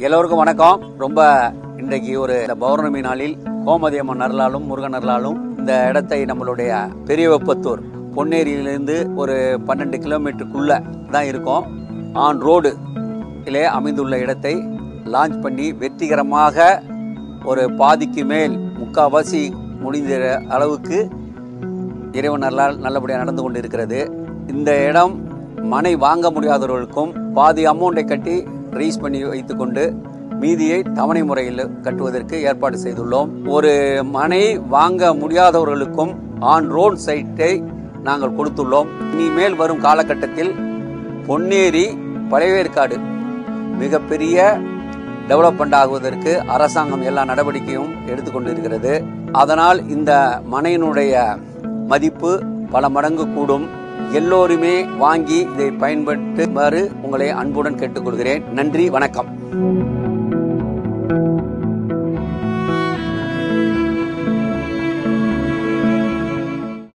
எல்லோருக்கும் வணக்கம் ரொம்ப இன்றைக்கு ஒரு இந்த பௌர்ணமி நாளில் கோமதி அம்மன் அருளாலும் முருகன் அருளாலும் இந்த இடத்தை நம்மளுடைய பெரிய வெப்பத்தூர் பொன்னேரியிலிருந்து ஒரு பன்னெண்டு கிலோமீட்டருக்குள்ள தான் இருக்கும் ஆன் ரோடு இலே அமைந்துள்ள இடத்தை லான்ச் பண்ணி வெற்றிகரமாக ஒரு பாதிக்கு மேல் முக்காவாசி முடிந்த அளவுக்கு இறைவன் அருளால் நல்லபடியாக நடந்து கொண்டு இருக்கிறது இந்த இடம் மனை வாங்க முடியாதவர்களுக்கும் பாதி அமௌண்ட்டை கட்டி ரீஸ் பண்ணி வைத்துக்கொண்டு மீதியை தவணை முறையில் கட்டுவதற்கு ஏற்பாடு செய்துள்ளோம் ஒரு மனை வாங்க முடியாதவர்களுக்கும் ஆன் ரோட் சைட்டை நாங்கள் கொடுத்துள்ளோம் இனிமேல் வரும் காலகட்டத்தில் பொன்னேரி பழையவேற்காடு மிகப்பெரிய டெவலப்மெண்ட் ஆகுவதற்கு அரசாங்கம் எல்லா நடவடிக்கையும் எடுத்துக்கொண்டு இருக்கிறது அதனால் இந்த மனையினுடைய மதிப்பு பல மடங்கு கூடும் எல்லோருமே வாங்கி இதை பயன்படுத்துமாறு உங்களை அன்புடன் கேட்டுக்கொள்கிறேன் நன்றி வணக்கம்